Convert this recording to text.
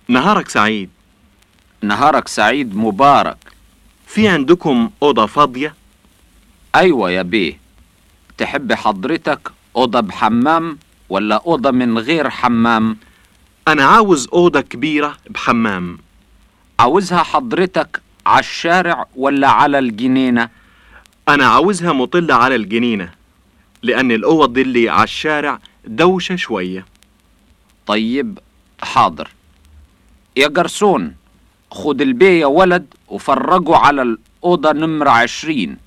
نهارك سعيد نهارك سعيد مبارك في عندكم أوضة فاضية؟ أيوة يا بيه تحب حضرتك أوضة بحمام ولا أوضة من غير حمام أنا عاوز أوضة كبيرة بحمام عاوزها حضرتك على الشارع ولا على الجنينة أنا عاوزها مطلة على الجنينة لأن الأوض اللي على الشارع دوشة شوية طيب حاضر يا جرسون خد البيه يا ولد وفرجوا على الأوضة نمرة عشرين